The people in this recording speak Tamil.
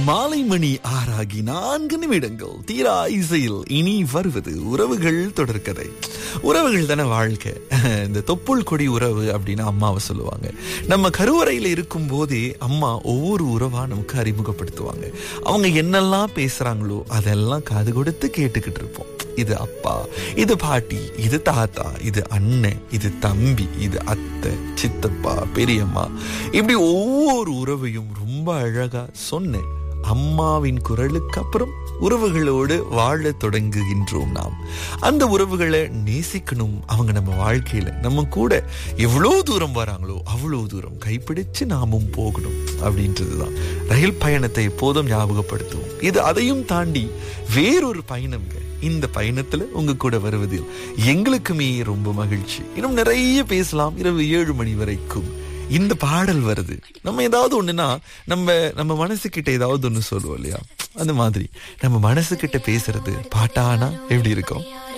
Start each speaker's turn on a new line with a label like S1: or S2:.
S1: மாலை மணி ஆறாகி நான்கு நிமிடங்கள் தீரா இசையில் இனி வருவது உறவுகள் தொடர்கதை உறவுகள் தானே வாழ்க்கை இந்த தொப்புள் கொடி உறவு அப்படின்னு அம்மாவை சொல்லுவாங்க நம்ம கருவறையில இருக்கும் போதே அம்மா ஒவ்வொரு உறவா நமக்கு அறிமுகப்படுத்துவாங்க அவங்க என்னெல்லாம் பேசுறாங்களோ அதெல்லாம் காது கொடுத்து கேட்டுக்கிட்டு இருப்போம் இது அப்பா இது பாட்டி இது தாத்தா இது அண்ணன் இது தம்பி இது அத்தை சித்தப்பா பெரியம்மா இப்படி ஒவ்வொரு உறவையும் ரொம்ப அழகா சொன்னேன் அம்மாவின் குரலுக்கு அப்புறம் உறவுகளோடு வாழ தொடங்குகின்றோம் நாம் அந்த உறவுகளை நேசிக்கணும் அவங்க நம்ம வாழ்க்கையில நம்ம கூட எவ்வளவு தூரம் வராங்களோ அவ்வளவு தூரம் கைப்பிடிச்சு நாமும் போகணும் அப்படின்றதுதான் ரயில் பயணத்தை எப்போதும் ஞாபகப்படுத்துவோம் இது அதையும் தாண்டி வேறொரு பயணம்ங்க இந்த பயணத்துல உங்க கூட வருவதில் எங்களுக்குமே ரொம்ப மகிழ்ச்சி இன்னும் நிறைய பேசலாம் இரவு ஏழு மணி வரைக்கும் இந்த பாடல் வருது நம்ம ஏதாவது ஒண்ணுனா நம்ம நம்ம மனசுக்கிட்ட ஏதாவது ஒண்ணு சொல்லுவோம் இல்லையா அந்த மாதிரி நம்ம மனசுக்கிட்ட பேசுறது பாட்டானா எப்படி இருக்கும்